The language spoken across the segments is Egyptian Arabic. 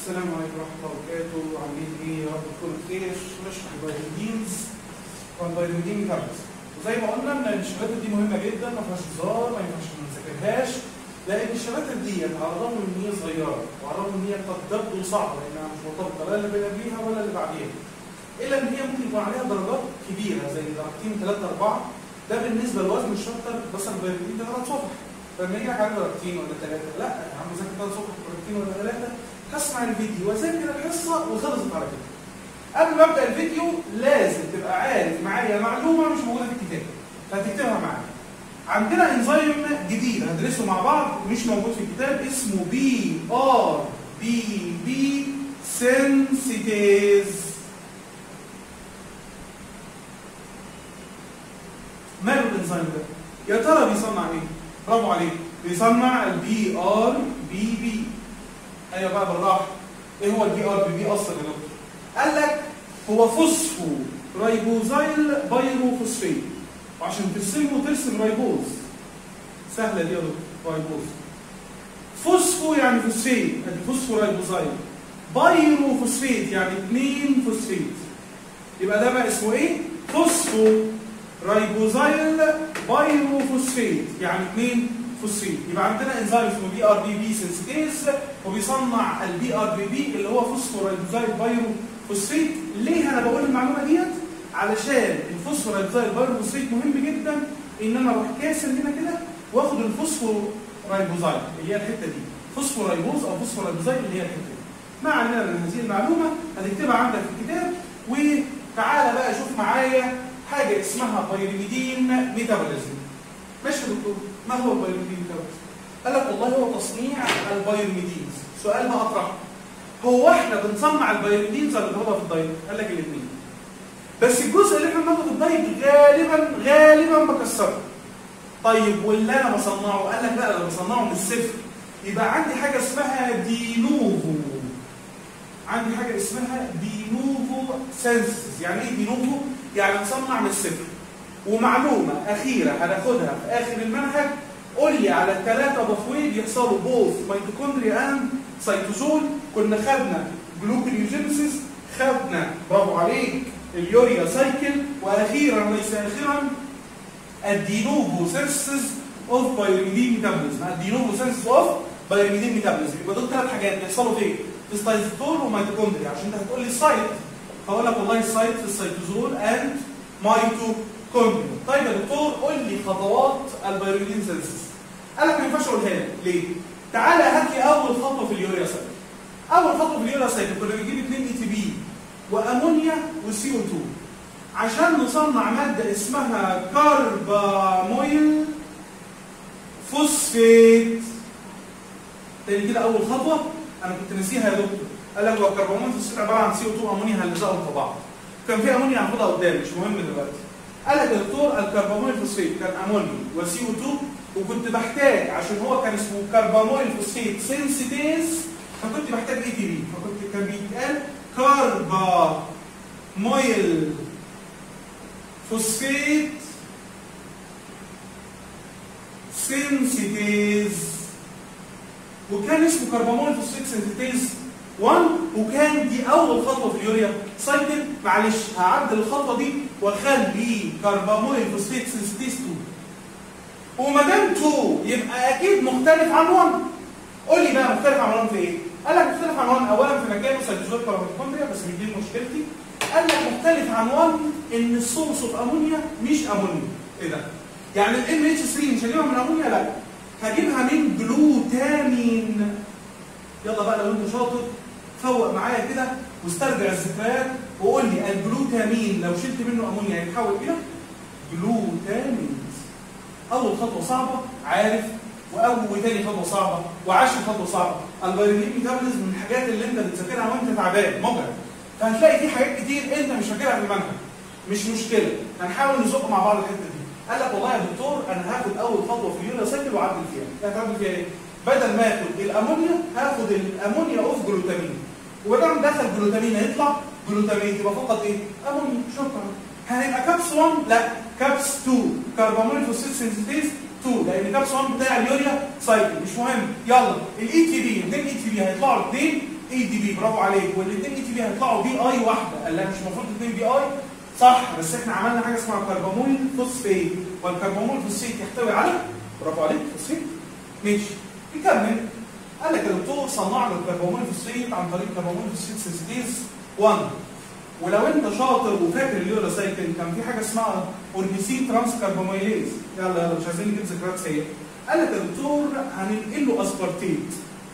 السلام عليكم ورحمة الله وبركاته عاملين ايه يا رب تكونوا بخير نشرح البايرميدينز والبايرميدين ميتابوليز وزي ما قلنا ان الشباتر دي مهمة جدا ما فيهاش هزار ما ينفعش ما نذاكرهاش لان الشباتر دي على الرغم ان هي صغيرة وعلى الرغم ان هي قد تبدو صعبة لانها مش مرتبطة لا اللي قبليها ولا اللي بعديها الا ان هي ممكن يكون عليها درجات كبيرة زي درجتين ثلاثة أربعة ده بالنسبة لوزن الشابتر مثلا البايرميدين ده ثلاث صفح فلما يجي لك على درجتين ولا ثلاثة لا يا عم ذاكر ثلاث صفح درجتين ولا ثلاثة هسمع الفيديو واذاكر الحصه وخلصت على كده. قبل ما ابدا الفيديو لازم تبقى عارف معايا معلومه مش موجوده في الكتاب فهتكتبها معايا. عندنا انزيم جديد هندرسه مع بعض مش موجود في الكتاب اسمه بي ار بي بي سنسيتيز. ماله الانزيم ده؟ يا ترى بيصنع ايه؟ برافو عليك بيصنع البي ار بي بي ايوه بقى بالراحه ايه هو البي ار بي بي اصلا يا دكتور؟ قال لك هو فوسفو رايبوزايل بايروفوسفيت وعشان ترسمه ترسم رايبوز سهله دي يا دكتور رايبوز فوسفو يعني فوسفيت ادي فوسفو رايبوزايل بايروفوسفيت يعني اثنين فوسفيت يبقى ده بقى اسمه ايه؟ فوسفو رايبوزايل بايروفوسفيت يعني اثنين فوسفيت يبقى عندنا انزيم اسمه بي ار بي بي سنسيتيز وبيصنع البي ار بي بي اللي هو فوسفورايبوزايل بايرو فوسفيت ليه انا بقول المعلومه ديت علشان الفوسفورايبوزايل بايرو فوسفيت مهم جدا ان انا اروح كاسر هنا كده واخد الفوسفورايبوزايل اللي هي الحته دي فوسفورايبوز او فوسفورايبوزايل اللي هي الحته دي ما علينا من هذه المعلومه هتكتبها عندك في الكتاب وتعالى بقى شوف معايا حاجه اسمها بايرميدين ميتابوليزم ماشي يا دكتور ما هو البايرميدين ميتابوليزم قال لك والله هو تصنيع البايرميدينز سؤال ما اطرحه هو احنا بنصنع البايرميدينز ولا بناخدها في الدايت قال لك الاثنين بس الجزء اللي احنا بناخده في الدايت غالبا غالبا بكسره طيب واللي انا بصنعه قال لك لا انا بصنعه من الصفر يبقى عندي حاجه اسمها دينوفو عندي حاجه اسمها دينوفو سينسز يعني ايه دينوفو يعني نصنع من الصفر ومعلومه اخيره هناخدها في اخر المنهج قول لي على الثلاثه بفوي بيحصلوا بوث ميتوكوندريا اند سيتوزول كنا خدنا جلوكونيوجينيسيس خدنا برافو عليك اليوريا سايكل واخيرا وليس اخرا الدينوفو سيرسز اوف بايرميدين ميتابوليزم الدينوفو سيرسز اوف بايرميدين ميتابوليزم يبقى دول ثلاث حاجات بيحصلوا فين؟ في السيتوزول وميتوكوندريا عشان انت هتقول لي السايت هقول لك والله السايت في السيتوزول اند ميتوكوندريا طيب يا دكتور قول لي خطوات البايرميدين سيرسز قال لك ما ينفعش اقولها لك ليه؟ تعالى هات لي اول خطوه في اليوريا سايكل اول خطوه في اليوريا سايكل كنا بنجيب 2 اي تي بي وامونيا وسي او 2 عشان نصنع ماده اسمها كاربامويل فوسفيت تاني كده اول خطوه انا كنت ناسيها يا دكتور قال لك هو كربامويل فوسفيت عباره عن سي او 2 امونيا هنلزقهم في بعض كان في امونيا هناخدها قدام مش مهم دلوقتي قال لك يا دكتور الكربامويل فوسفيت كان امونيا وسي او 2 وكنت بحتاج عشان هو كان اسمه كربامويل فوسفيت سنسيتيز فكنت بحتاج اي تي بي فكنت كان بيتقال كاربامويل فوسفيت سنسيتيز وكان اسمه كربامويل فوسفيت سنسيتيز 1 وكان دي اول خطوه في اليوريا سايكل معلش هعدل الخطوه دي واخلي كربامويل فوسفيت سنسيتيز 2 وما دام 2 يبقى اكيد مختلف عن 1 قول لي بقى مختلف عن 1 في ايه؟ قال لك مختلف عن 1 اولا في مكانه سيتوزول باراميتوكوندريا بس مش دي مشكلتي قال لك مختلف عن 1 ان السورس اوف امونيا مش امونيا ايه ده؟ يعني الام اتش 3 مش هجيبها من امونيا لا هجيبها من جلوتامين يلا بقى لو انت شاطر فوق معايا كده واسترجع الذكريات وقول لي الجلوتامين لو شلت منه امونيا هيتحول الى جلوتامين اول خطوه صعبه عارف واول تاني خطوه صعبه وعاشر خطوه صعبه البايرمين ميتابوليزم من الحاجات اللي انت بتذاكرها وانت تعبان مجهد فهتلاقي في حاجات كتير انت مش فاكرها في المنهج مش مشكله هنحاول نزق مع بعض الحته دي قال لك والله يا دكتور انا هاخد اول خطوه في اليوريا سايكل واعدل فيها هتعدل فيها ايه؟ بدل ما اخد الامونيا هاخد الامونيا اوف جلوتامين ودام دخل جلوتامين هيطلع جلوتامين تبقى فقط ايه؟ امونيا شكرا هنبقى كابس 1 لا كابس 2 كربامول فوسفيت سنسيتيز 2 لان كابس 1 بتاع اليوريا سايكل مش مهم يلا الاي تي بي 2 اي تي بي هيطلعوا 2 اي دي بي برافو عليك والاثنين اي دي بي هيطلعوا بي اي واحده قال لها مش المفروض الاثنين بي اي صح بس احنا عملنا حاجه اسمها كربامول فوسفيت والكربامول فوسفيت يحتوي على برافو عليك فوسفيت ماشي نكمل قال لك يا دكتور صنعنا الكربامول فوسفيت عن طريق كربامول فوسفيت سنسيتيز 1 ولو انت شاطر وفاكر اليوراسايكل كان في حاجه اسمها اورنيسين ترانس كرباميليز يلا يلا مش عايزين نجيب ذكريات سيئه قال لك يا دكتور هننقل له اسبارتيت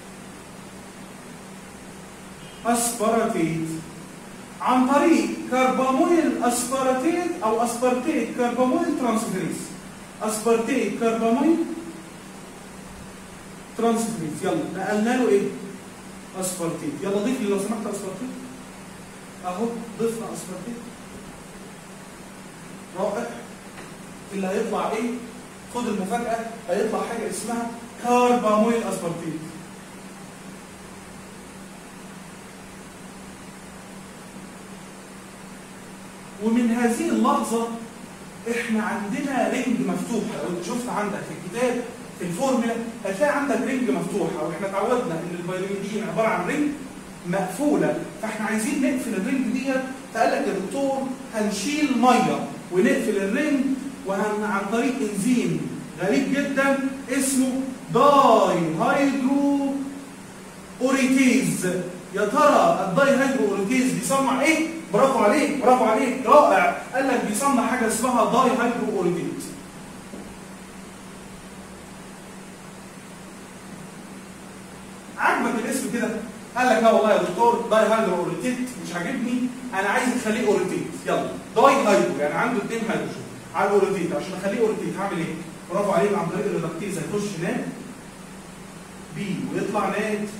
اسبارتيت عن طريق كربامويل اسبارتيت او اسبارتيت كربامويل ترانسفيريز اسبارتيت كربامويل ترانسفيريز يلا نقلنا له ايه؟ اسبارتيت يلا ضيف لي لو سمحت اسبارتيت اهو ضفنا اسبارتيت رائع اللي هيطلع ايه؟ خد المفاجأة هيطلع حاجة اسمها كاربامويل اسبارتيت ومن هذه اللحظة احنا عندنا رينج مفتوحة لو انت شفت عندك في الكتاب في الفورمولا هتلاقي عندك رينج مفتوحة واحنا اتعودنا ان البيروميدين عبارة عن رينج مقفولة فاحنا عايزين نقفل الرينج ديت فقال لك يا دكتور هنشيل مية ونقفل الرينج وهن عن طريق انزيم غريب جدا اسمه داي هيدرو اوريتيز يا ترى الداي هيدرو اوريتيز بيصنع ايه؟ برافو عليك برافو عليك رائع قال لك بيصنع حاجه اسمها داي هيدرو اوريتيز عجبك الاسم كده قال لك لا والله يا دكتور داي هيدرو اوريتيت مش عاجبني انا عايز اخليه اوريتيت يلا داي هيدرو يعني عنده اثنين هيدروجين على الاوريتيت عشان اخليه اوريتيت هعمل ايه؟ برافو عليك عن طريق الريدكتيز هيخش ناد بي ويطلع ناد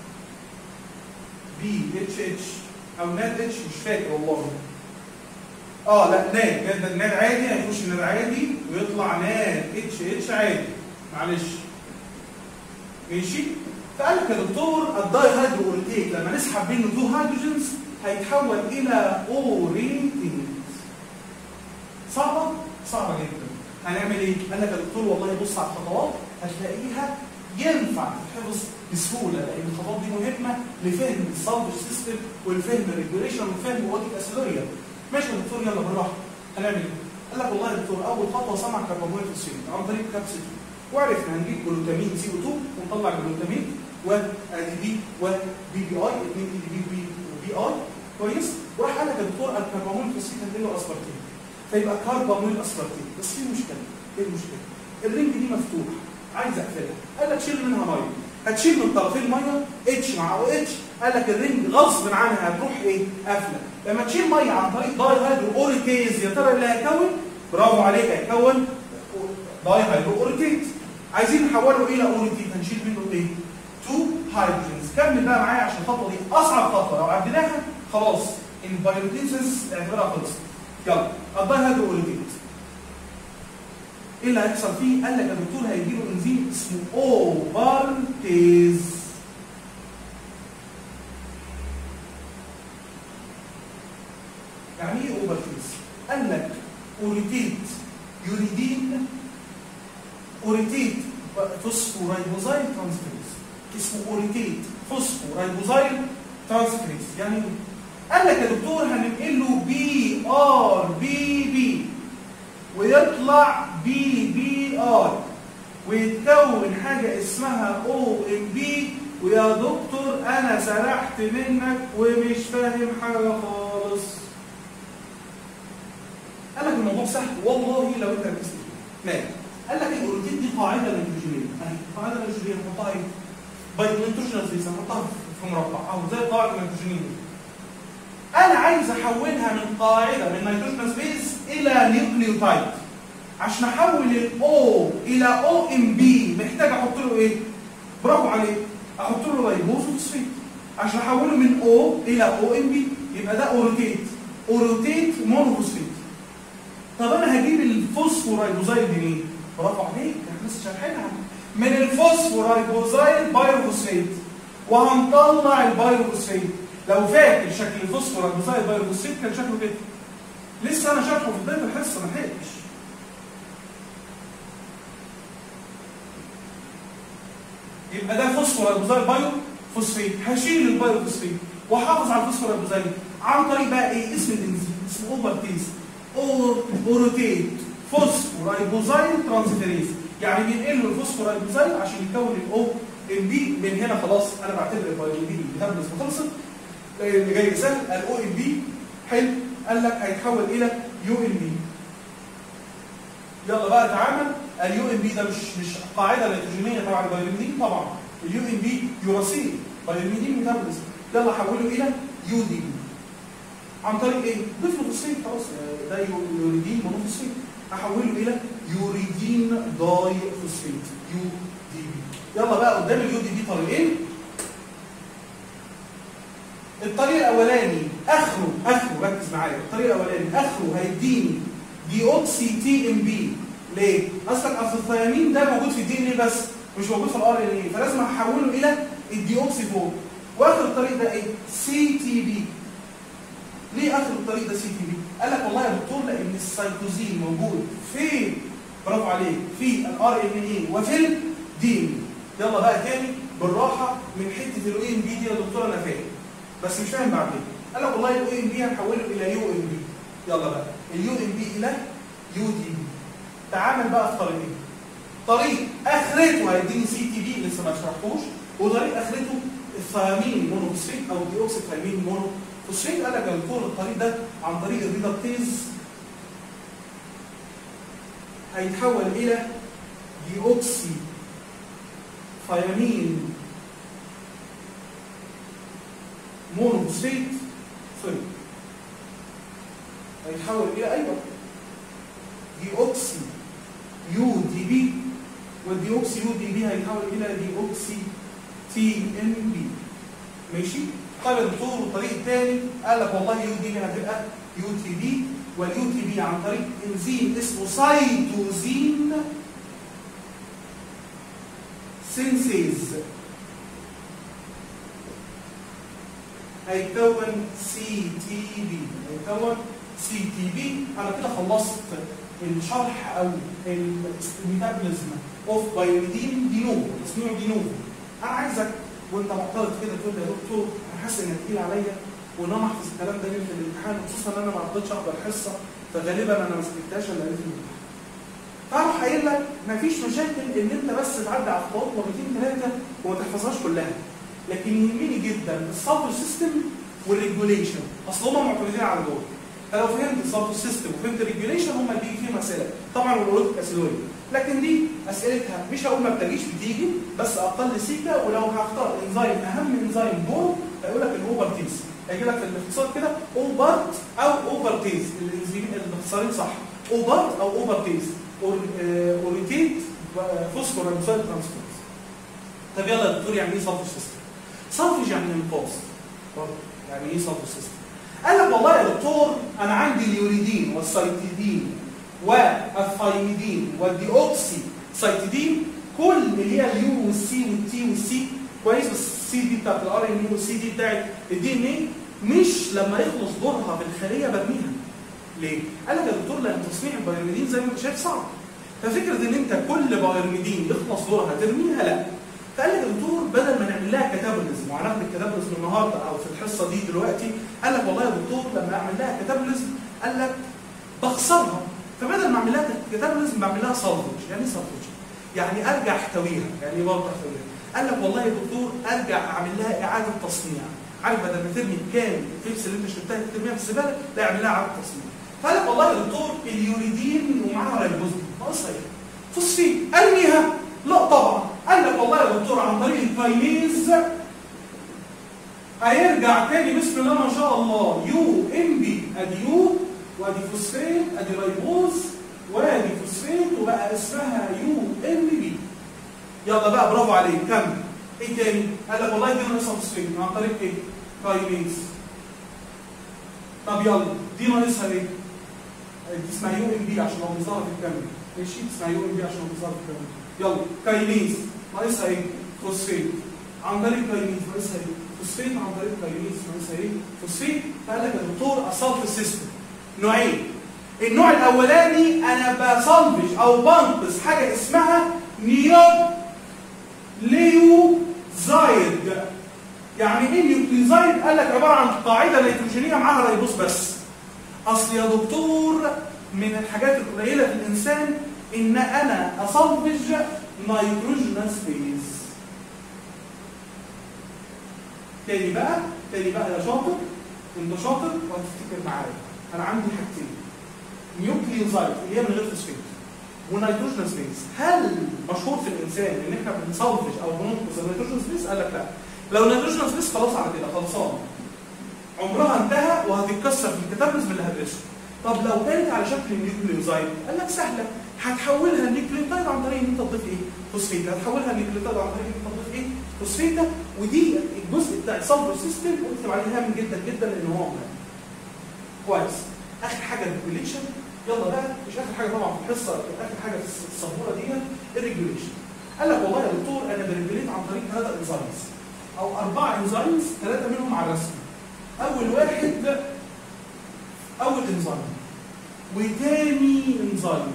بي اتش اتش او ناد اتش مش فاكر والله اه لا ناد ناد ناد عادي هيخش ناد عادي ويطلع ناد اتش اتش عادي معلش ماشي فقال لك يا دكتور الداي هيدرو اوريتيك لما نسحب منه تو هيدروجينز هيتحول الى اوريتيز صعبه صعبه جدا هنعمل ايه؟ قال لك يا دكتور والله بص على الخطوات هتلاقيها ينفع تتحفظ بسهوله لان الخطوات دي مهمه لفهم الصلب سيستم والفهم الريجوليشن والفهم اوديك اسيدوريا ماشي يا دكتور يلا بالراحه هنعمل ايه؟ قال لك والله يا دكتور اول خطوه صنع كربونات السين عن طريق كبسه وعرفنا هنجيب جلوتامين سي او 2 ونطلع جلوتامين وادي بي وبي بي اي اثنين اي دي بي وبي اي كويس وراح قال لك يا دكتور الكربونات السين هنقل له اسبرتين فيبقى كرباميل اسبرتين بس في مشكله ايه المشكله؟ الرنج دي مفتوح عايز اقفلها قال لك شيل منها ميه هتشيل من طرفين ميه اتش مع او اتش قال لك الرنج غصب عنها هتروح ايه؟ قافله لما تشيل ميه عن طريق داي هيدرو اوريتيز يا ترى اللي هيكون برافو عليك هيكون داي هيدرو اوريتيز عايزين نحوله الى اوريتيز هنشيل منه ايه؟ تو هيدروجينز كمل بقى معايا عشان الخطوه دي اصعب خطوه لو عديناها خلاص البايوتينسز اعتبرها خلصت يلا الداي هيدرو اوريتيز ايه اللي هيحصل فيه؟ قال لك يا دكتور هيجي له انزيم اسمه اوبالتيز يعني ايه اوبالتيز؟ قال لك اوريتيت يوريدين اوريتيت فوسفورايبوزايل ترانسفيريز اسمه اوريتيت فوسفورايبوزايل ترانسفيريز يعني ايه؟ قال لك يا دكتور هننقل له بي ار بي بي ويطلع بي بي ار ويتكون حاجة اسمها او ام بي ويا دكتور انا سرحت منك ومش فاهم حاجة خالص قال لك الموضوع سهل والله لو انت ركزت فيه ماشي قال لك الاوريتين دي قاعدة نيتروجينية اهي قاعدة نيتروجينية نحطها ايه؟ باي نيتروجينال فيس نحطها في مربع او زي القاعدة النيتروجينية انا عايز احولها من قاعده من نيتروجين سبيس الى نيوكليوتايد عشان احول الاو الى او ام بي محتاج احط له ايه برافو عليك احط له ريبوز وفوسفيت عشان احوله من او الى او ام بي يبقى ده اوروتيت اوروتيت مونوفوسفيت طب انا هجيب الفوسفورايبوزايد منين برافو عليك احنا لسه شارحينها من الفوسفورايبوزايد بايروفوسفيت وهنطلع البايروفوسفيت لو فاكر شكل الفوسفور البوزايد بايروفوسفيت كان شكله كده لسه انا شارحه في بدايه الحصه ما لحقتش يبقى ده فوسفور البوزايد بايو فوسفيت هشيل البايروفوسفيت واحافظ على الفوسفورايبوزايد عن طريق بقى ايه اسم الانزيم اسمه اوفرتيز اور اوروتيت فوسفورايبوزايد ترانسفيريز يعني بينقل له الفوسفورايبوزايد عشان يكون الاو ام بي من هنا خلاص انا بعتبر البايو دي ميتابوليزم خلصت اللي جاي سهل الاو ام بي حلو قال لك هيتحول الى يو ام بي يلا بقى تعامل اليو ام بي ده مش مش قاعده نيتروجينيه تبع البايرميدين طبعا اليو ام بي يوراسيل بايرميدين ميتابوليزم يلا حوله الى يو دي بي عن طريق ايه؟ ضيف له فوسفيت خلاص آه، ده يو- يوريدين مونوفوسفيت احوله الى يوريدين داي فوسفيت يو دي بي يلا بقى قدام اليو دي بي طريقين الطريق الاولاني اخره اخره ركز معايا الطريق الاولاني اخره هيديني دي اوكسي تي ام بي ليه؟ اصلا اصل الثيامين ده موجود في الدي ان ايه بس مش موجود في الار ان ايه فلازم احوله الى الدي اوكسي فوق واخر الطريق ده ايه؟ سي تي بي ليه اخر الطريق ده سي تي بي؟ قال لك والله يا دكتور لان السيتوزين موجود في برافو عليك في الار ان اي وفي الدي ان يلا بقى تاني بالراحه من حته الاو ام بي دي يا دكتور انا فاهم بس مش فاهم بعدين قال لك والله الاو ام بي هنحوله الى يو ام بي يلا بقى اليو ام بي الى يو دي بي تعامل بقى في طريقين طريق اخرته هيديني سي تي بي لسه ما شرحتوش وطريق اخرته الثيامين مونوفوسفيت او ديوكسي ثيامين مونوفوسفيت قال لك يا دكتور الطريق ده عن طريق الريدكتيز هيتحول الى ديوكسي ثيامين مونوفوسفيت سوري هيتحول الى ايوه ديوكسي يو دي بي والديوكسي يو دي بي هيتحول الى ديوكسي تي ام بي ماشي طيب يا دكتور والطريق الثاني قال لك والله يو دي بي هتبقى يو تي بي واليو تي بي عن طريق انزيم اسمه سايتوزين سينسيز هيكون سي تي بي هيكون سي تي بي انا كده خلصت الشرح او الميتابوليزم اوف بايوريدين دي نوفو تصنيعه دي نوفو انا عايزك وانت معترض كده تقول لي يا دكتور انا حاسس ان تقيل عليا وان انا احفظ الكلام ده ليله الامتحان خصوصا ان انا ما رضيتش احضر الحصه فغالبا انا ما سكتهاش الا ليله الامتحان فاروح قايل لك مفيش مشاكل ان انت بس تعدي على خطوات مرتين ثلاثه وما تحفظهاش كلها لكن يهمني جدا السبل سيستم والريجوليشن اصل هم معتمدين على دول فلو فهمت السبل سيستم وفهمت الريجوليشن هم اللي بيجي فيهم اسئله طبعا والاوريك اسيدوري لكن دي اسئلتها مش هقول ما بتجيش بتيجي بس اقل سيكه ولو هختار انزيم اهم انزيم دول هيقول لك الاوبرتيز هيجي لك في الاختصار كده اوبرت او اوبرتيز الانزيم الاختصارين صح اوبرت او اوبرتيز اوريتيت فوسفور ريبوسايد ترانسفيرز طب يلا يا دكتور يعني ايه سلفج سيستم؟ سلفج يعني انقاص برضه يعني ايه سلفج سيستم؟ قال لك والله يا دكتور انا عندي اليوريدين والسيتيدين والثايميدين والديوكسي سيتيدين كل اللي هي اليو والسي والتي والسي كويس بس السي دي بتاعت الار ان اي والسي دي بتاعت الدي ان اي مش لما يخلص دورها في الخليه برميها ليه؟ قال لك يا دكتور لان تصنيع البيرميدين زي ما انت شايف صعب ففكره ان انت كل بيرميدين يخلص دورها ترميها لا فقال لك يا دكتور بدل ما نعمل لها كاتابوليزم وهناخد الكاتابوليزم النهارده او في الحصه دي دلوقتي قال لك والله يا دكتور لما اعمل لها كاتابوليزم قال لك بخسرها فبدل ما اعمل لها كاتابوليزم بعمل لها سالفج يعني ايه سالفج؟ يعني ارجع احتويها يعني ايه برضه احتويها؟ قال لك والله يا دكتور ارجع اعمل لها اعاده تصنيع عارف بدل ما ترمي كام الفلس اللي انت شربتها ترميها في الزباله لا اعمل لها اعاده تصنيع فقال لك والله يا دكتور اليوريدين ومعاها ريبوزيتين ناقصها ايه؟ فوسفين ارميها لا طبعا قال لك والله يا دكتور عن طريق الكاينيز هيرجع تاني بسم الله ما شاء الله يو ام بي ادي يو وادي فوسفين ادي ريبوز وادي فوسفين وبقى اسمها يو ام بي يلا بقى برافو عليك كمل ايه تاني؟ قال لك والله دي ناقصها فوسفين عن طريق ايه؟ كاينيز طب يلا دي ناقصها ايه؟ دي اسمها يو ام بي عشان هو بيظهر في الكامل ماشي اسمها يو ام بي عشان هو بيظهر في الكامل يلا كاينيز ناقصها ايه؟ فوسفين عن طريق كاينيز ناقصها ايه؟ فوسفين عن طريق كاينيز ناقصها ايه؟ فوسفين فقال لك يا دكتور اصلت السيستم نوعين النوع الاولاني انا بصلبش او بنقص حاجه اسمها نيوب ليو زايد يعني ايه نيوكليوزايد قال لك عباره عن قاعده نيتروجينيه معاها ريبوز بس اصل يا دكتور من الحاجات القليله في الانسان ان انا اصلبج نيتروجينس بيز تاني بقى تاني بقى يا شاطر انت شاطر وهتفتكر معايا انا عندي حاجتين نيوكليوزايد اللي هي من غير فوسفات ونيتروجين سبيس هل مشهور في الانسان ان احنا بنصلفج او بننقص النيتروجين سبيس قال لك لا لو النيتروجين سبيس خلاص على كده خلصان عمرها انتهى وهتتكسر في الكتابلزم اللي هدرسه طب لو كانت على شكل نيوكليوزايد قال لك سهله هتحولها النيوكليوتايد عن طريق ان انت تضيف ايه؟ فوسفيتا هتحولها النيوكليوتايد عن طريق ان انت تضيف ايه؟ فوسفيتا ودي الجزء بتاع السلفر سيستم واكتب عليه هام جدا جدا لان هو مهم كويس اخر حاجه الريجوليشن يلا بقى مش اخر حاجه طبعا في الحصه اخر حاجه في السبوره دي الريجوليشن قال لك والله يا دكتور انا بريجوليت عن طريق ثلاثه انزيمز او اربعه انزيمز ثلاثه منهم على الرسم اول واحد اول انزيم وتاني انزيم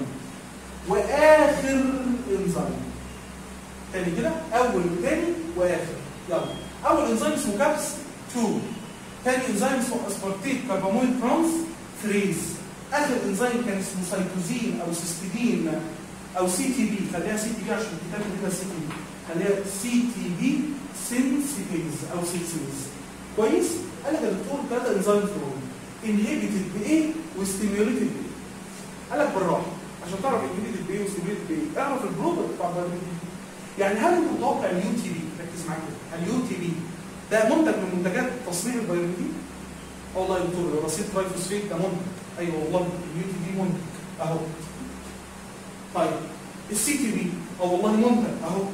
واخر انزيم تاني كده اول وتاني واخر يلا اول انزيم اسمه كابس 2 تاني انزيم اسمه اسبارتيت كرباميد ترانس 3 اخر انزيم كان اسمه سيتوزين او سيستidine او سي تي بي خليها سي تي بي عشان الكتاب كده سي تي بي خليها سي تي بي سينسيتيز او سيتيز كويس قال لك يا دكتور ثلاثه انزيم دول انهبيتد بايه وستيميوليتد بايه قال لك بالراحه عشان تعرف انهبيتد بايه وستيميوليتد بايه اعرف البرودكت بتاع البيولوجي يعني هل انت متوقع اليو تي بي ركز معايا كده اليو تي بي ده منتج من منتجات تصنيع البيولوجي والله يا دكتور رصيد ترايفوسفيت ده منتج ايوه والله اليو تي بي منتج اهو طيب السي تي بي اه والله منتج اهو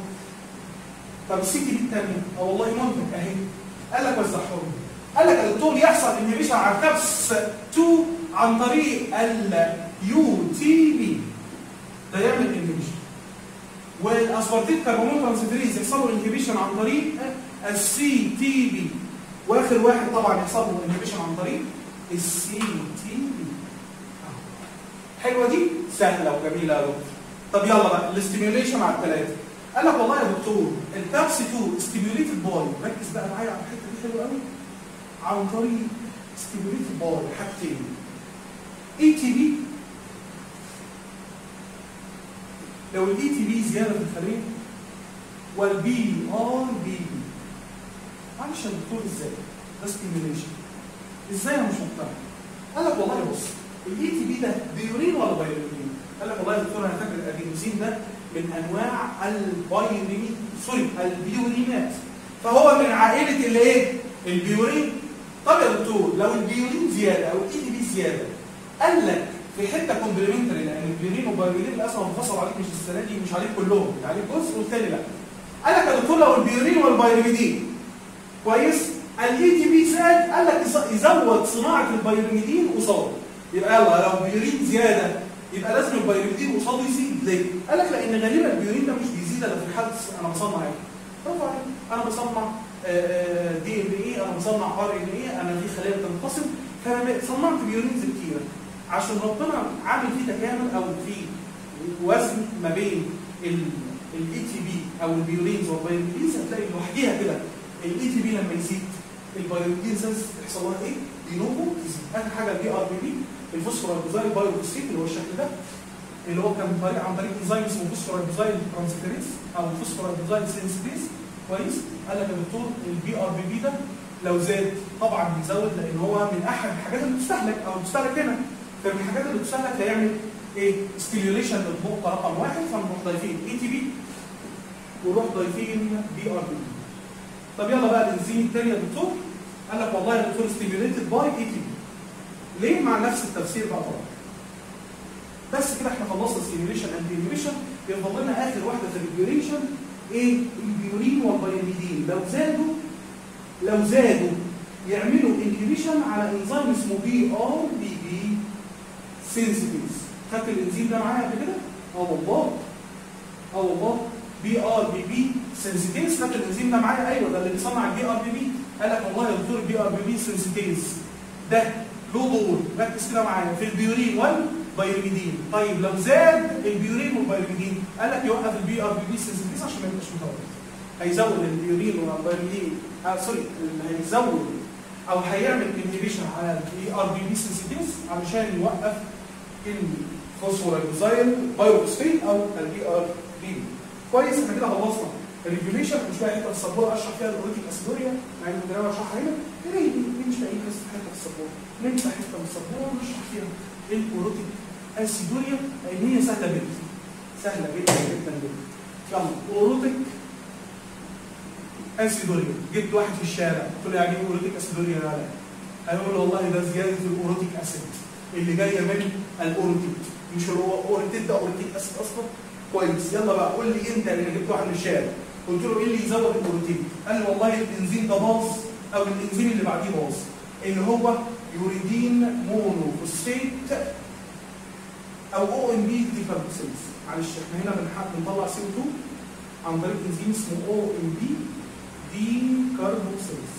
طب السي تي بي الثانيه اه والله منتج اهي قال لك وزعهم قال لك يا دكتور يحصل انهبيشن على كبس 2 عن طريق اليو تي بي ده يعمل انهبيشن والاسبارتيت كربونات ترانسفيريز يحصل له انهبيشن عن طريق السي تي بي واخر واحد طبعا يحصل له انهبيشن عن طريق السي تي بي حلوه دي سهله وجميله يا دكتور طب يلا بقى الاستيميوليشن على الثلاثه قال لك والله يا دكتور الكابس 2 ستيميوليتد باي ركز بقى معايا على الحته دي حلوه قوي عن طريق ستيميوليتد باي حاجتين اي تي بي لو الاي تي بي زياده في الخليه والبي ار بي بي معلش يا دكتور ازاي؟ ده ستيميوليشن ازاي انا مش مقتنع؟ قال لك والله بص الاي تي بي ده بيورين ولا بايورين؟ قال لك والله يا دكتور انا فاكر الادينوزين ده من انواع البايورين سوري البيورينات فهو من عائله الايه؟ البيورين طب يا دكتور لو البيورين زياده او الاي تي بي زياده قال لك في حته كومبلمنتري لان البيورين والبايورين للاسف انفصلوا عليك مش السنه دي مش عليك كلهم عليك جزء والتاني لا قال لك يا دكتور لو البيورين والبايوريدين كويس الاي تي بي زاد قال لك يزود صناعه البايوريدين قصاده يبقى يلا لو البيورين زياده يبقى لازم البايوريدين قصاده يزيد ليه؟ قال لك لان غالبا البيورين ده مش بيزيد الا في حاله انا بصنع ايه؟ طبعا انا بصنع دي ان ايه انا بصنع ار ان ايه انا في خلايا بتنقسم فانا صنعت بيورينز كتيره عشان ربنا عامل فيه تكامل او في وزن ما بين الاي تي بي او البيورينز والبايورينز هتلاقي لوحديها كده الاي تي بي لما يزيد البايورينز يحصل لها ايه؟ دينوفو تزيد اخر حاجه البي ار بي بي الفوسفورالبوزايل بايوفوسفيت اللي هو الشكل ده اللي هو كان طريق عن طريق انزيم اسمه فوسفورالبوزايل ترانسفيريز او فوسفورالبوزايل سينسيتيز كويس قال لك يا دكتور البي ار بي بي ده لو زاد طبعا بيزود لان هو من احد الحاجات اللي بتستهلك او بتستهلك هنا فمن الحاجات اللي بتستهلك هيعمل ايه؟ ستيميوليشن للنقطه رقم واحد فنروح ضايفين اي تي بي ونروح ضايفين بي ار بي بي طب يلا بقى الانزيم الثاني يا دكتور قال لك والله يا دكتور ستيميوليتد باي اي تي بي ليه مع نفس التفسير بقى طبعا بس كده احنا خلصنا ستيميوليشن اند انهبيشن يفضل لنا اخر واحده في الريجوليشن ايه البيورين والبيرميدين لو زادوا لو زادوا يعملوا انهبيشن على انزيم اسمه بي ار بي بي سينسيتيز خدت الانزيم ده معايا قبل كده؟ اه والله اه والله بي ار بي بي سنسيتيز خدت الانزيم ده معايا ايوه ده اللي بيصنع البي ار بي بي قال لك والله يا دكتور البي ار بي بي سنسيتيز ده له دور ركز كده معايا في البيورين والبيرميدين طيب لو زاد البيورين والبيرميدين قال لك يوقف البي ار بي بي سنسيتيز عشان ما يبقاش متوقف هيزود اليورين والبيرلين آه سوري اللي هيزود او هيعمل انهبيشن على الاي ار بي بي سنسيتيفز علشان يوقف الفوسفورايبوزايل بايوفوسفيت او البي ار بي كويس احنا كده خلصنا الريجوليشن مش بقى حته السبوره اشرح فيها الاوريتيك اسيدوريا مع ان انا اشرحها هنا ليه مش لاقي بس حته السبوره نمسح حته من السبوره ونشرح فيها الاوريتيك اسيدوريا لان هي سهله جدا سهله جدا جدا جدا يلا اوروتيك اسيدوريا جبت واحد في الشارع قلت له يعني ايه اوروتيك اسيدوريا يا لا هيقول له والله ده زياده الاوروتيك اسيد اللي جايه من الاوروتيك مش اللي هو اورتيك ده اورتيك اسيد اصلا كويس يلا بقى قول لي انت اللي جبت واحد من الشارع قلت له ايه اللي يزود الاوروتيك قال لي والله الانزيم ده باظ او الانزيم اللي بعديه باظ اللي هو يوريدين مونوفوسفيت او او ام بي ديكاربوكسيلز معلش احنا هنا بنحط بنطلع سي او 2 عن طريق انزيم اسمه او ام بي ديكاربوكسيلز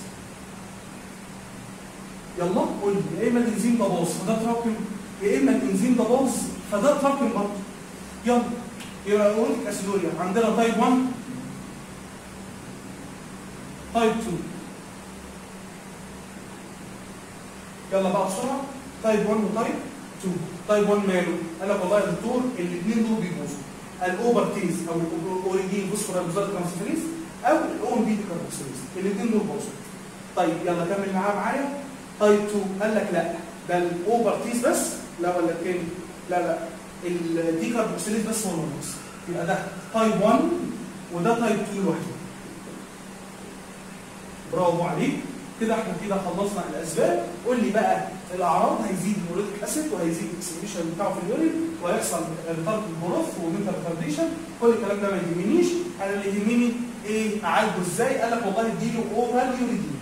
يلا قول لي يا اما الانزيم ده باظ فده تراكم يا اما الانزيم ده باظ فده تراكم برضه يلا يبقى اوريك اسيدوريا عندنا تايب 1 تايب 2 يلا بقى بسرعه تايب 1 وتايب 2 تايب 1 ماله؟ قال لك والله يا دكتور الاثنين دول بيبوظوا الاوبرتيز او الاوريجين فوسفورابيزات كونسفريز او الاو ام بي ديكاربوكسيليز الاثنين دول باظوا طيب يلا كمل معاه معايا تايب 2 قال لك لا ده الاوبرتيز بس لا ولا الثاني لا لا الديكاربوكسيليز بس هو اللي باظ يبقى ده تايب 1 وده تايب 2 لوحده برافو عليك كده احنا كده خلصنا الاسباب قول لي بقى الاعراض هيزيد اليوريك اسيد وهيزيد الاكسبريشن بتاعه في اليورين وهيحصل ريتارد البروث ومنتال ريتارديشن كل الكلام ده ما يهمنيش انا اللي يهمني ايه اعالجه ازاي قال لك والله اديله اورال يوريدين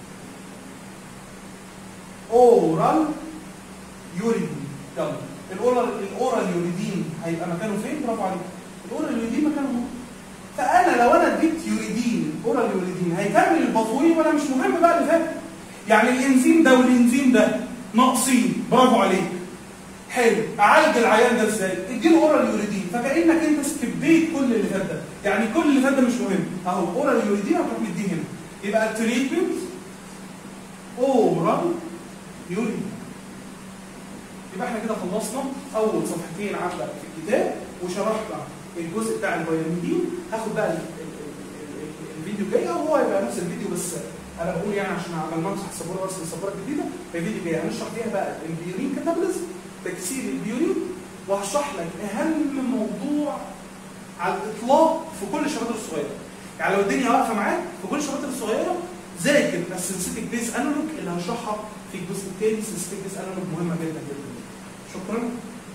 اورال يوريدين يلا الاورال الاورال يوريدين هيبقى مكانه فين برافو عليك الاورال يوريدين مكانه هو فانا لو انا اديت يوريدين اورال يوريدين هيكمل البطوين ولا مش مهم بقى اللي فات يعني الانزيم ده والانزيم ده ناقصين برافو عليك حلو اعالج العيان ده ازاي اديله اورال يوريدين فكانك انت سكبيت كل اللي فات ده يعني كل اللي فات ده مش مهم اهو اورال يوريدين هتروح مديه هنا يبقى التريتمنت اورال يوريدين يبقى احنا كده خلصنا اول صفحتين عندك في الكتاب وشرحنا الجزء بتاع الفيتامين دي هاخد بقى ال- ال- ال- ال- الفيديو الجاي او هو هيبقى نفس الفيديو بس انا بقول يعني عشان عمل ما امسح السبوره بس السبوره الجديده فالفيديو الجاي هنشرح فيها بقى البيورين كاتابوليزم تكسير البيورين وهشرح لك اهم موضوع على الاطلاق في كل الشباتر الصغيره يعني لو الدنيا واقفه معاك في كل الشباتر الصغيره ذاكر السنسيتيك بيز انالوج اللي هشرحها في الجزء الثاني السنسيتيك بيز انالوج مهمه جدا جدا شكرا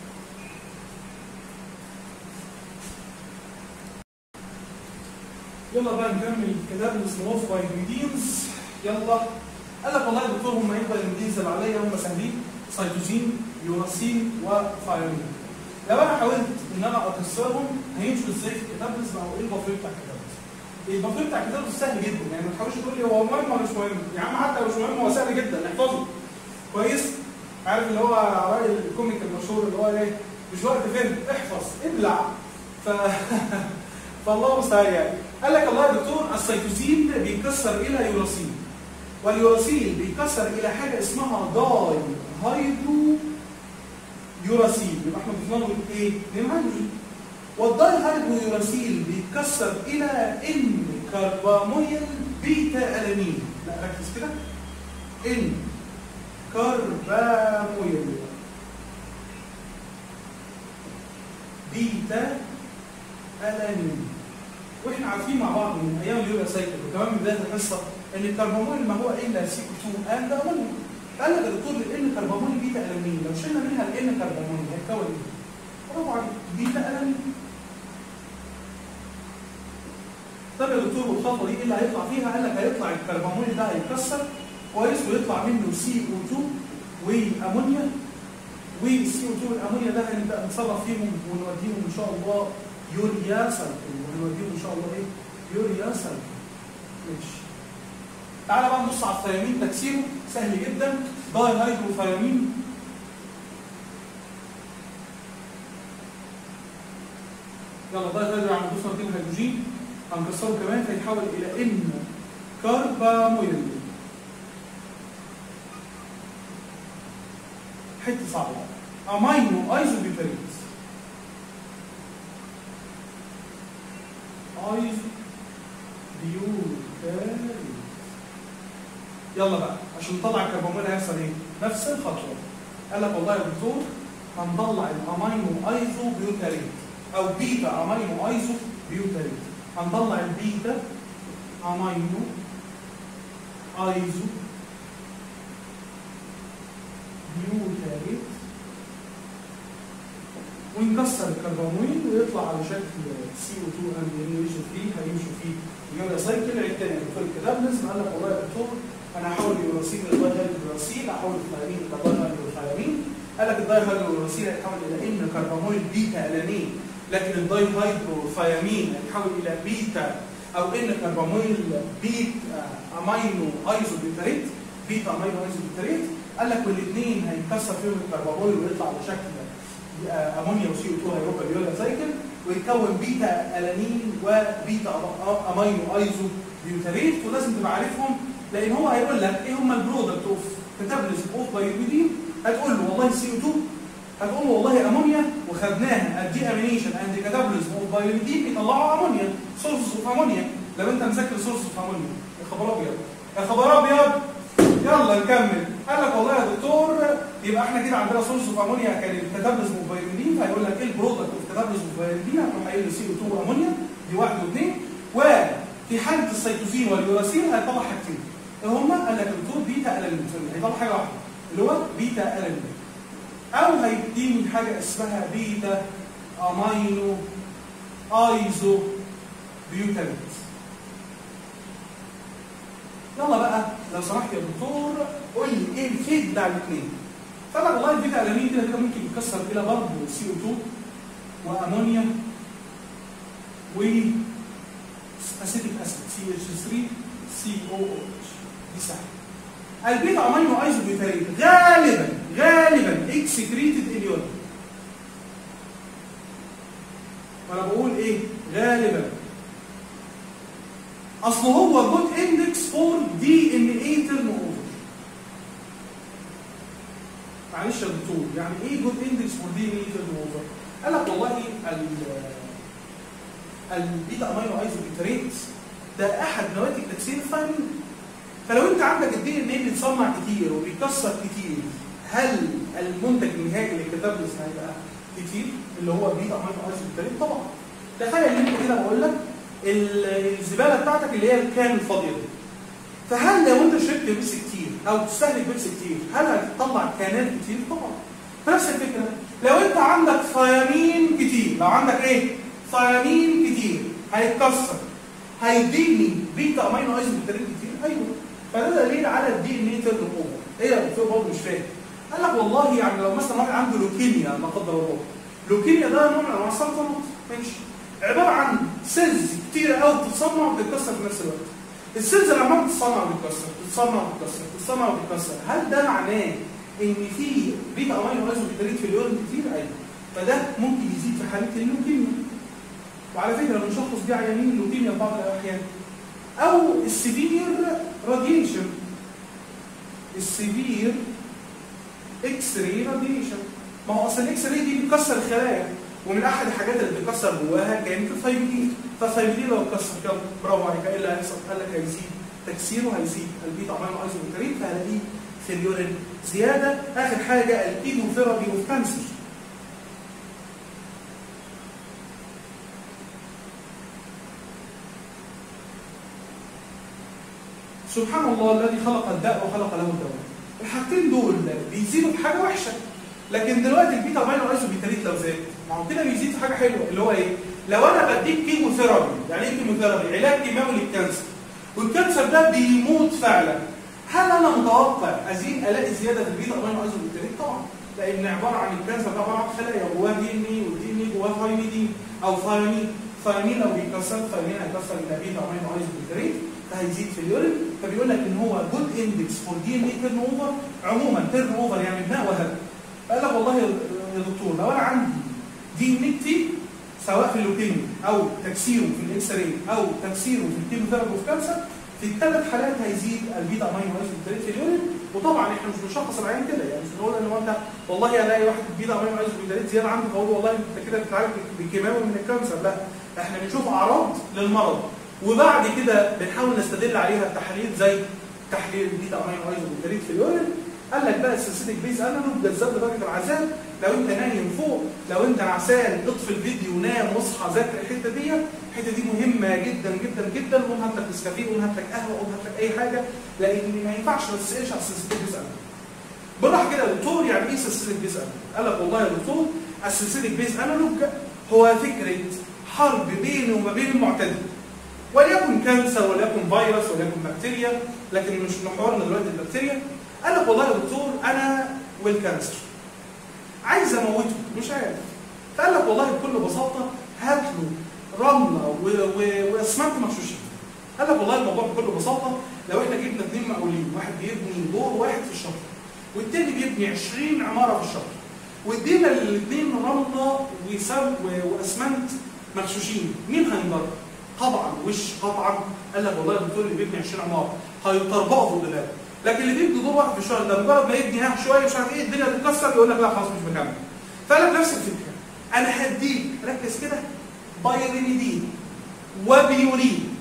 يلا بقى نكمل كتاب اسمه اوف بايوميدينز يلا قال لك والله يا دكتور هم ايه البايوميدينز اللي عليا هم سهلين سيتوزين يوراسين وثايروين لو انا حاولت ان انا اكسرهم هيمشوا ازاي في الكتاب او ايه البافيه بتاع الكتاب البافيه بتاع الكتاب سهل جدا يعني ما تحاولش تقول لي هو مهم ولا مش مهم يا عم حتى لو مش مهم هو سهل جدا احفظه كويس عارف اللي هو راي الكوميك المشهور اللي هو ايه مش وقت فيلم احفظ ابلع ف فالله المستعان يعني قال لك الله يا دكتور السيتوزين بيتكسر الى يوراسين واليوراسين بيتكسر الى حاجه اسمها داي هيدرو يوراسيل يبقى احنا ضفنا له ايه؟ هيدروجين والداي هيدرو يوراسيل بيتكسر الى ان كرباميل بيتا الانين لا ركز كده ان كرباميل بيتا الانين واحنا عارفين مع بعض من ايام اليوجا سايكل وكمان من بدايه الحصه ان الكرباميل ما هو الا سي 2 اند امونيوم قال لك يا دكتور لان كرباميل بيتا الانين لو شلنا منها الان كرباميل هيتكون ايه؟ برافو عليك بيتا الانين طب يا دكتور والخطوه دي ايه اللي هيطلع فيها؟ قال لك هيطلع الكرباميل ده هيتكسر كويس ويطلع منه سي او 2 وامونيا والسي او 2 والامونيا ده هنبدا نتصرف فيهم ونوديهم ان شاء الله يوريا سلفون ونوديهم ان شاء الله ايه؟ يوريا سلفون ماشي تعالى بقى نبص على الثيامين تكسيره سهل جدا داي هيدروثيامين يلا داي هيدرو يعني دوسنا 2 هيدروجين هنكسره كمان فيتحول الى ان كربامويل حته صعبه امينو ايزوبيوتريت ايزو بيوتريت يلا بقى عشان نطلع الكرباميل هيحصل ايه؟ نفس الخطوه قال لك والله يا دكتور هنطلع الامينو ايزو بيوتريت او بيتا امينو ايزو بيوتريت هنطلع البيتا امينو ايزو بيوتريت ونكسر الكرباميل ويطلع على شكل سي او 2 اند يمشوا فيه هيمشوا فيه يبقى سايكل عيد تاني في الكتاب لازم قال لك والله يا دكتور انا هحول اليوراسيل للداي هيدروسيل احول الثيامين للداي هيدروثيامين قال لك الداي هيدروسيل هيتحول الى ان كرباميل بيتا الانين لكن الداي هيدروثيامين هيتحول الى بيتا او ان كرباميل بيت امينو ايزوبيوتريت بيتا امينو ايزوبيوتريت قال لك والاثنين هيكسر فيهم الكرباميل ويطلع على شكل امونيا وسي او 2 هيروح اليولا سايكل ويتكون بيتا الانين وبيتا امينو ايزو بيوتريت ولازم تبقى عارفهم لان هو هيقول لك ايه هم البرودكت اوف كتابلز اوف بايوبيدين هتقول له والله سي او 2 هتقول له والله امونيا وخدناها الدي امينيشن اند كتابلز اوف بايوبيدين بيطلعوا امونيا سورس اوف امونيا لو انت مذاكر سورس اوف امونيا يا خبر ابيض يا خبر ابيض يلا نكمل قال لك والله يا دكتور يبقى احنا كده عندنا سورس اوف امونيا كان الكتابلز اوف بايوبيدين فهيقول لك ايه البرودكت اوف كتابلز اوف بايوبيدين هتروح قايل له سي او 2 امونيا دي واحد واثنين وفي حاله السيتوزين واليوراسيل هيطلع حاجتين ايه هما؟ قال لك الدكتور بيتا الانين هيطلع حاجه واحده اللي هو بيتا الانين او هيديني حاجه اسمها بيتا امينو ايزو بيوتامينز يلا بقى لو سمحت يا دكتور قول لي ايه الفيد بتاع الاثنين فقال لك والله البيتا الانين كده كده ممكن يتكسر الى برضه سي او 2 وامونيا و اسيتيك اسيد سي اتش 3 سي او اتش دي سهله البيتا امينو ايزوبيوتريت غالبا غالبا اكسكريتد اليون وانا بقول ايه غالبا اصل هو جود اندكس فور دي ان اي تيرن اوفر معلش يا دكتور يعني ايه جود اندكس فور دي ان اي تيرن اوفر قال لك والله البيتا امينو ايزوبيوتريت ده احد نواتج تكسير الثيامين فلو انت عندك الدي ان ايه بيتصنع كتير وبيكسر كتير هل المنتج النهائي للكتابلس هيبقى كتير اللي هو بيتا امينو ايزوبيوتريت طبعا تخيل ان انت كده بقول لك الزباله بتاعتك اللي هي الكان الفاضيه دي فهل لو انت شربت بيبسي كتير او تستهلك بيبسي كتير هل هتطلع كانات كتير طبعا نفس الفكره لو انت عندك ثيامين كتير لو عندك ايه ثيامين كتير هيتكسر هيديني بيتا امينو ايزوبيوتريت كتير ايوه فده دليل على الدي ان اي تيرن اوفر ايه يا دكتور برضه مش فاهم قال لك والله يعني لو مثلا واحد عنده لوكيميا لا قدر الله لوكيميا ده نوع من انواع السرطانات ماشي عباره عن سيلز كتير قوي بتتصنع وبتتكسر في نفس الوقت السيلز اللي عماله بتتصنع وبتتكسر بتتصنع وبتتكسر بتتصنع وبتتكسر هل ده معناه ان في بيتا امينو ايزوبيوتريت في اليورين كتير ايوه فده ممكن يزيد في حاله اللوكيميا وعلى فكره بنشخص دي عيانين اللوكيميا في بعض الاحيان او السيفير راديشن السيفير اكس راي راديشن ما هو اصل الاكس راي دي بتكسر الخلايا ومن احد الحاجات اللي بتكسر جواها كانت الثايبيدين فالثايبيدين لو اتكسر كده برافو عليك ايه اللي هيحصل؟ قال لك هيزيد تكسيره هيزيد البيتا امينو ايزوبيوتريت فهلاقيه في اليورين زياده اخر حاجه الكيموثيرابي اوف كانسر سبحان الله الذي خلق الداء وخلق له الدواء الحاجتين دول بيزيدوا في حاجه وحشه لكن دلوقتي البيتا امينو ايزوبيوتريت لو زاد ما هو كده بيزيد في حاجه حلوه اللي هو ايه؟ لو انا بديك كيموثيرابي يعني ايه كيموثيرابي؟ علاج كيماوي للكانسر والكانسر ده بيموت فعلا هل انا متوقع ازيد الاقي زياده في البيتا امينو ايزوبيوتريت؟ طبعا لان عباره عن الكانسر ده عباره عن خلايا جواه دي ان اي والدي ان اي جواه ثايميدين او ثايمين ثايمين لو بيتكسر ثايمين هيكسر الى بيتا امينو ايزوبيوتريت فهيزيد في اليورين فبيقول لك ان هو جود اندكس فور دي ان اي تيرن اوفر عموما تيرن اوفر يعني بناء وهب قال لك والله يا دكتور لو انا عندي دي ان كتير سواء في اللوكيميا او تكسيره في الاكس راي او تكسيره في الكيموثيرابي اوف كانسر في الثلاث حالات هيزيد البيتا امينو اسيد في اليورين وطبعا احنا مش بنشخص العيان كده يعني مش بنقول ان هو انت والله الاقي واحد بيتا امينو اسيد زياده عندك اقول له والله انت كده بتتعالج بالكيماوي من الكانسر لا احنا بنشوف اعراض للمرض وبعد كده بنحاول نستدل عليها التحاليل زي تحليل البيتا امينو اسيد في اليورين قال لك بقى السلسله بيز انالوج جذاب لدرجه العذاب لو انت نايم فوق لو انت نعسان اطفي الفيديو نام واصحى ذاكر الحته دي الحته دي مهمه جدا جدا جدا قوم هات لك نسكافيه قوم هات لك قهوه قوم هات لك اي حاجه لان ما ينفعش ما تسالش على السلسله بيز انالوج بالراحه كده يا دكتور يعني ايه سلسله بيز انالوج؟ قال لك والله يا دكتور السلسله بيز انالوج هو فكره حرب بيني وما بين المعتدي وليكن كانسر وليكن فيروس وليكن بكتيريا لكن مش محورنا دلوقتي البكتيريا قال لك والله يا دكتور انا والكانسر عايز اموته مش عارف فقال لك والله بكل بساطه هات له رمله واسمنت مغشوشين قال لك والله الموضوع بكل بساطه لو احنا جبنا اثنين مقاولين واحد بيبني دور واحد في الشهر والتاني بيبني 20 عماره في الشهر وادينا الاثنين رمله واسمنت مغشوشين مين هينضر؟ طبعا وش قطعا قال لك والله الدكتور اللي بيبني 20 عماره هيطربقوا فوق دماغه لكن اللي بيبني دور واحد في الشهر ده مجرد ما يبني ها شويه مش عارف ايه الدنيا تتكسر يقول لك لا خلاص مش مكمل فقال لك نفس الفكره انا هديك ركز كده بايرينيدين وبيورين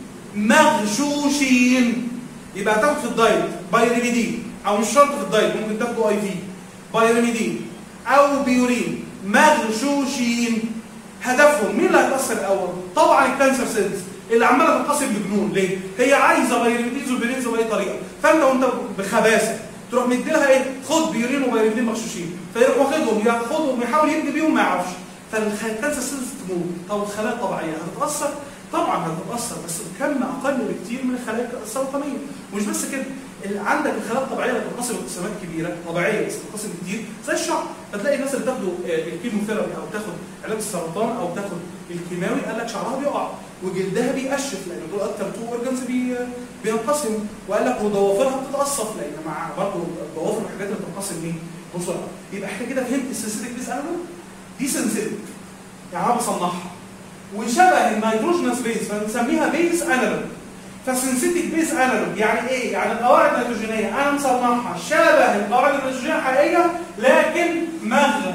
مغشوشين يبقى هتاخد في الدايت بايرينيدين او مش شرط في الدايت ممكن تاخده اي في بايرينيدين او بيورين مغشوشين هدفهم مين اللي هيتاثر الاول؟ طبعا الكانسر سيلز اللي عماله تنقسم لجنون ليه؟ هي عايزه بايرينيديز وبيرينز باي طريقه فانت وانت بخباثه تروح مدي لها ايه؟ خد بيورين وبايرينيدين مغشوشين فيروح واخدهم ياخدهم ويحاول يبني بيهم ما يعرفش فالكانسر سيلز تموت طب الخلايا الطبيعيه هتتاثر؟ طبعا هتتاثر بس بكم اقل بكتير من الخلايا السرطانيه ومش بس كده عندك الخلايا الطبيعيه اللي بتنقسم انقسامات كبيره طبيعيه بس بتنقسم كتير زي الشعر فتلاقي الناس اللي بتاخدوا الكيموثيرابي او بتاخد علاج السرطان او بتاخد الكيماوي قال لك شعرها بيقع وجلدها بيقشف لان دول اكتر تو اورجنز بي بينقسموا وقال لك وضوافرها بتتقصف لان مع برضه الضوافر والحاجات اللي بتنقسم ايه؟ بسرعه يبقى احنا كده فهمت السلسله دي انالوج دي سلسله يعني انا بصنعها وشبه النيتروجينوس بيز فبنسميها بيز انالوج فسنسيتيك بيز انالوج يعني ايه؟ يعني القواعد النيتروجينيه انا مصنعها شبه القواعد النيتروجينيه الحقيقيه لكن مغلى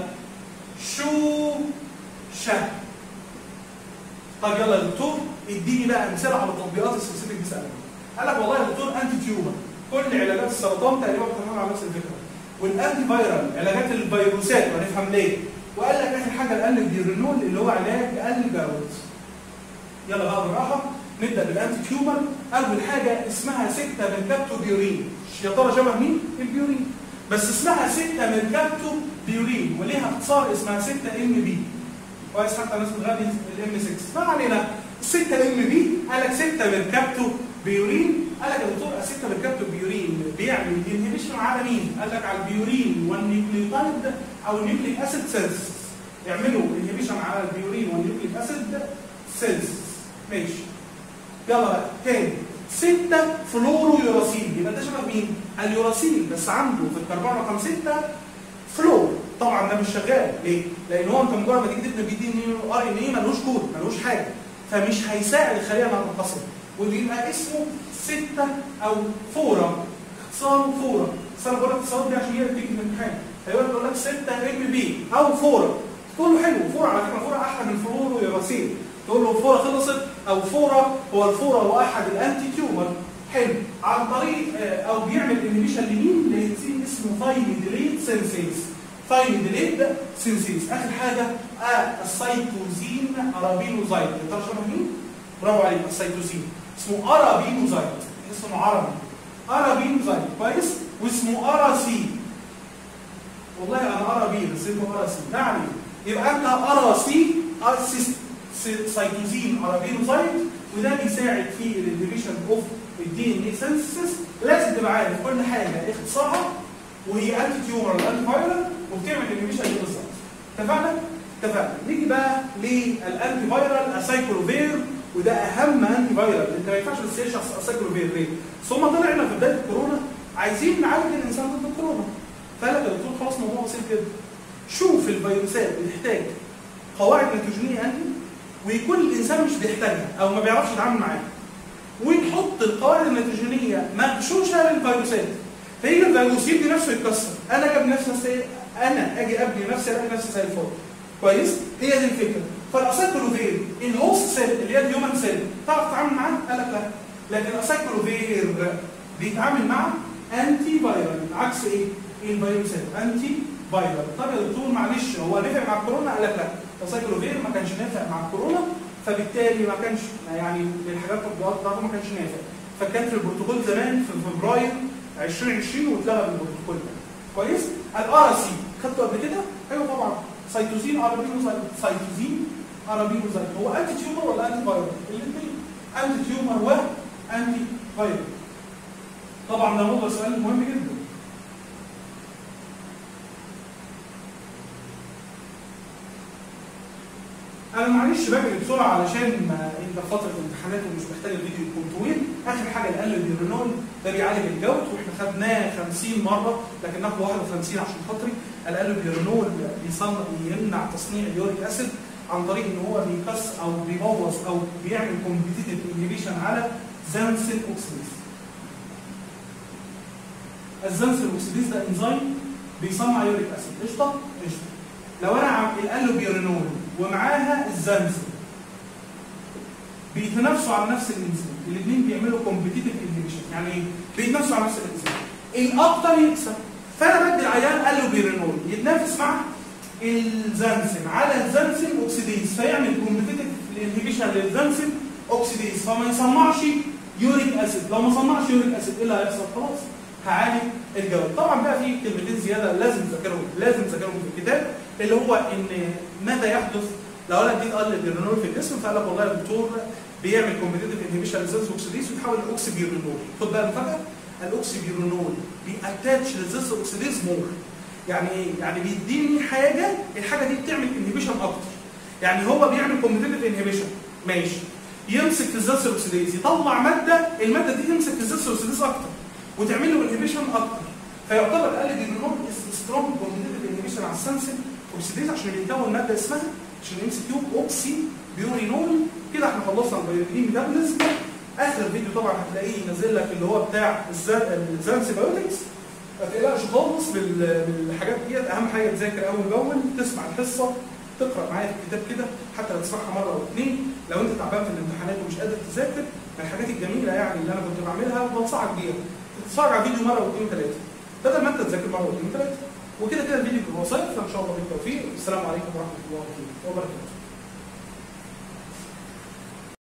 شو شه طيب يلا يا دكتور اديني بقى امثله على تطبيقات السنسيتيك بيز انالوج قال لك والله يا دكتور انتي تيومر كل علاجات السرطان تقريبا بتتعامل على نفس الفكره والانتي فايرال علاجات الفيروسات وهنفهم ليه وقال لك اخر حاجه القلب ديورينول اللي هو علاج قلب جاوز يلا بقى بالراحه نبدا بالانتي تيومر اول حاجه اسمها 6 ميركابتو بيورين يا ترى شبه مين؟ البيورين بس اسمها 6 ميركابتو بيورين وليها اختصار اسمها 6 ام بي كويس حتى الناس بتغني الام 6 ما علينا 6 ام بي قال لك 6 ميركابتو بيورين قال لك يا دكتور 6 ميركابتو بيورين بيعمل انهبيشن على مين؟ قال لك على البيورين والنيوكليوتايد او النيوكليك اسيد سيلز يعملوا انهبيشن على البيورين والنيوكليك اسيد سيلز ماشي يلا بقى تاني ستة فلورو يوراسيل يبقى ده شبه مين؟ اليوراسيل بس عنده في الكربون رقم 6 فلور طبعا ده مش شغال ليه؟ لان هو انت مجرد ما تيجي تكتب بي دي ار ان ايه ملوش كود ملوش حاجه فمش هيساعد الخليه انها تنقسم وبيبقى اسمه 6 او فورا اختصاره فورا بس انا بقول لك اتصال دي عشان هي بتيجي من الامتحان هيقول لك 6 ام بي او فورا تقول له حلو فورا على فكره فورا احلى من فلورو يوراسيل تقول له الفورا خلصت او فورا هو الفورا هو احد الانتي تيومر حلو عن طريق او بيعمل انهبيشن لمين؟ لانزيم اسمه ثايميديليت سينسيز ثايميديليت سينسيز اخر حاجه آه السيتوزين ارابينوزايد يا ترى شبه مين؟ برافو عليك السيتوزين اسمه ارابينوزايد اسمه عربي ارابينوزايد كويس واسمه اراسي والله انا ارى بي بس اسمه اراسي نعم يبقى انت اراسي سيتوزين ارابينوزايد وده بيساعد في الانهبيشن اوف الدي ان اي سينثيسيس لازم تبقى عارف كل حاجه اختصارها وهي انتي تيومر وانتي فايرال وبتعمل انهبيشن ايه بالظبط اتفقنا؟ اتفقنا نيجي بقى للانتي فايرال اسايكلوفير وده اهم انتي فايرال انت ما ينفعش بس تشخص اسايكلوفير ليه؟ ثم طلعنا في بدايه الكورونا عايزين نعالج الانسان ضد الكورونا فقال لك يا دكتور خلاص موضوع بسيط جدا شوف الفيروسات بتحتاج قواعد نيتروجينيه انهي ويكون الانسان مش بيحتاجها او ما بيعرفش يتعامل معاها ونحط القواعد النيتروجينيه مغشوشه للفيروسات فيجي الفيروس يبني نفسه يتكسر انا جاب نفسي نفسي انا اجي ابني نفسي الاقي نفسي زي الفل كويس هي دي الفكره فالاسايكلوفير الهوست سيل اللي هي الهيومن سيل تعرف تتعامل معاه؟ قال لك لا لكن الاسايكلوفير بيتعامل مع انتي فايرال عكس ايه؟ الفيروسات انتي فايرال طب يا دكتور معلش هو نفع مع الكورونا؟ قال لك لا الاسايكلوفير ما كانش نافع مع الكورونا فبالتالي ما كانش يعني من الحاجات التطبيقات بتاعته ما كانش نافع فكان في البروتوكول زمان في فبراير 2020 واتلغى بالبروتوكول ده كويس؟ الار سي خدته قبل كده؟ ايوه طبعا سيتوزين ارابينوزايت سيتوزين ارابينوزايت هو انتي تيومر ولا انتي فايرال؟ الاثنين انتي تيومر وانتي فايرال طبعا ده موضوع سؤال مهم جدا انا معلش بجري بسرعه علشان ما انت في فتره امتحانات ومش محتاج الفيديو يكون طويل اخر حاجه القلب البيرونول ده بيعالج الجوت واحنا خدناه 50 مره لكن ناخد 51 عشان خاطري القلب البيرونول بيصنع بيمنع تصنيع اليوريك اسيد عن طريق ان هو بيكس او بيبوظ او بيعمل كومبيتيتيف انهبيشن على زانسين اوكسيديز الزانسين اوكسيديز ده انزيم بيصنع يوريك اسيد قشطه قشطه لو انا عم القلب بيرونول ومعاها الزنزم بيتنافسوا على نفس الانزيم الاثنين بيعملوا كومبيتيتيف انهبيشن يعني ايه بيتنافسوا على نفس الانزيم الاكتر يكسب فانا بدي العيان قال له بيرينول يتنافس مع الزنسم على الزنسم اوكسيديز فيعمل كومبيتيتيف انهبيشن للزنسم اوكسيديز فما يصنعش يوريك اسيد لو ما صنعش يوريك اسيد ايه اللي هيحصل خلاص هعالج الجواب طبعا بقى في كلمتين زياده لازم تذاكرهم لازم تذاكرهم في الكتاب اللي هو ان ماذا يحدث لو انا اديت قل بيرينول في الجسم فقال لك والله يا دكتور بيعمل كومبيتيتيف انهبيشن للزنس اوكسيديز ويتحول لاوكسي بيرينول خد بقى المفاجاه الاوكسي بيرينول بياتاتش للزنس اوكسيديز مور يعني ايه؟ يعني بيديني حاجه الحاجه دي بتعمل انهبيشن اكتر يعني هو بيعمل كومبيتيتيف انهبيشن ماشي يمسك في الزنس اوكسيديز يطلع ماده الماده دي تمسك في الزنس اوكسيديز اكتر وتعمل له انهبيشن اكتر فيعتبر قال بيرينول سترونج كومبيتيتيف انهبيشن على السنسن اوكسيديز عشان بيكون ماده اسمها عشان ام سي كيو اوكسي بيورينول كده احنا خلصنا البيورينين ميتابوليزم اخر فيديو طبعا هتلاقيه نازل لك اللي هو بتاع الزانسي بايوتكس ما تقلقش خالص بالحاجات ديت اهم حاجه تذاكر اول باول تسمع الحصه تقرا معايا في الكتاب كده حتى لو تسمعها مره او اثنين لو انت تعبان في الامتحانات ومش قادر تذاكر من الحاجات الجميله يعني اللي انا كنت بعملها وبنصحك بيها تتفرج على فيديو مره واثنين وثلاثه بدل ما انت تذاكر مره واثنين وثلاثه وكده كده الفيديو بيبقى وصلت فان شاء الله بالتوفيق السلام عليكم ورحمه الله وبركاته